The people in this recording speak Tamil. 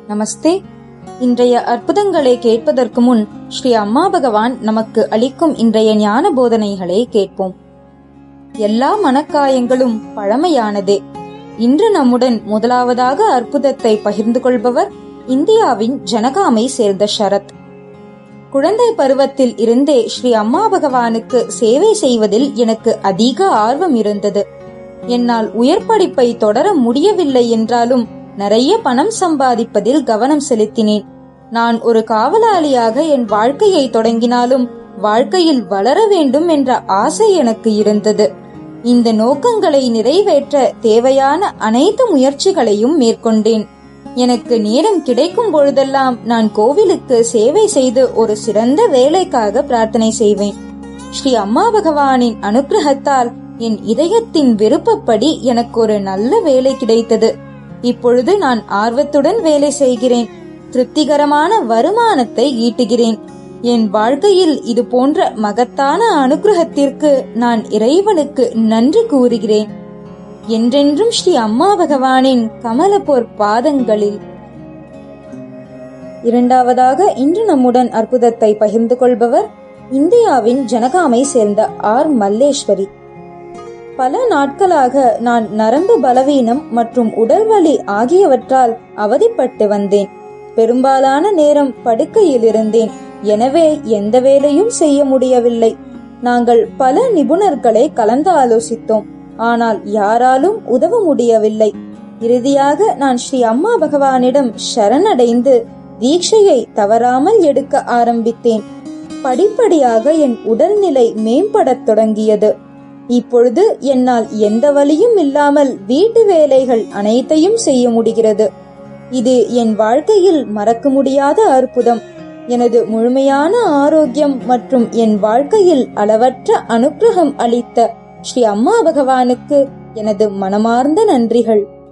நமஸ்தே இன்றைய அற்புதங்களை கேட்பதற்கு முன் ஸ்ரீ அம்மா பகவான் நமக்கு அளிக்கும் இன்றைய ஞான போதனைகளை கேட்போம் எல்லா மனக்காயங்களும் பழமையானதே இன்று நம்முடன் முதலாவதாக அற்புதத்தை பகிர்ந்து கொள்பவர் இந்தியாவின் ஜனகாமை சேர்ந்த ஷரத் குழந்தை பருவத்தில் இருந்தே ஸ்ரீ அம்மா பகவானுக்கு சேவை செய்வதில் எனக்கு அதிக ஆர்வம் இருந்தது என்னால் உயர் படிப்பை தொடர முடியவில்லை என்றாலும் நிறைய பணம் சம்பாதிப்பதில் கவனம் செலுத்தினேன் நான் ஒரு காவலாளியாக என் வாழ்க்கையை தொடங்கினாலும் வாழ்க்கையில் வளர வேண்டும் என்ற ஆசை எனக்கு இருந்தது இந்த நோக்கங்களை நிறைவேற்ற தேவையான அனைத்து முயற்சிகளையும் மேற்கொண்டேன் எனக்கு நேரம் கிடைக்கும் பொழுதெல்லாம் நான் கோவிலுக்கு சேவை செய்து ஒரு சிறந்த வேலைக்காக பிரார்த்தனை செய்வேன் ஸ்ரீ அம்மா பகவானின் அனுகிரகத்தால் என் இதயத்தின் விருப்பப்படி எனக்கு ஒரு நல்ல வேலை கிடைத்தது இப்பொழுது நான் ஆர்வத்துடன் வேலை செய்கிறேன் திருப்திகரமான வருமானத்தை ஈட்டுகிறேன் என் வாழ்க்கையில் இது போன்ற மகத்தான அனுகிரகத்திற்கு நான் இறைவனுக்கு நன்றி கூறுகிறேன் என்றென்றும் ஸ்ரீ அம்மா பகவானின் கமலப்போர் பாதங்களில் இரண்டாவதாக இன்று நம்முடன் அற்புதத்தை பகிர்ந்து கொள்பவர் இந்தியாவின் ஜனகாமை சேர்ந்த ஆர் மல்லேஸ்வரி பல நாட்களாக நான் நரம்பு பலவீனம் மற்றும் உடல்வலி ஆகியவற்றால் அவதிப்பட்டு வந்தேன் பெரும்பாலான நேரம் படுக்கையில் இருந்தேன் எனவே எந்த வேலையும் செய்ய முடியவில்லை நாங்கள் பல நிபுணர்களை கலந்து ஆலோசித்தோம் ஆனால் யாராலும் உதவ முடியவில்லை இறுதியாக நான் ஸ்ரீ அம்மா பகவானிடம் சரணடைந்து தீட்சையை தவறாமல் எடுக்க ஆரம்பித்தேன் படிப்படியாக என் உடல்நிலை மேம்படத் தொடங்கியது இப்பொழுது என்னால் எந்த வழியும் இல்லாமல் வீட்டு வேலைகள் அனைத்தையும் செய்ய முடிகிறது இது என் வாழ்க்கையில் மறக்க முடியாத அற்புதம் எனது முழுமையான ஆரோக்கியம் மற்றும் என் வாழ்க்கையில் அளவற்ற அனுக்கிரகம் அளித்த ஸ்ரீ அம்மா பகவானுக்கு எனது மனமார்ந்த நன்றிகள்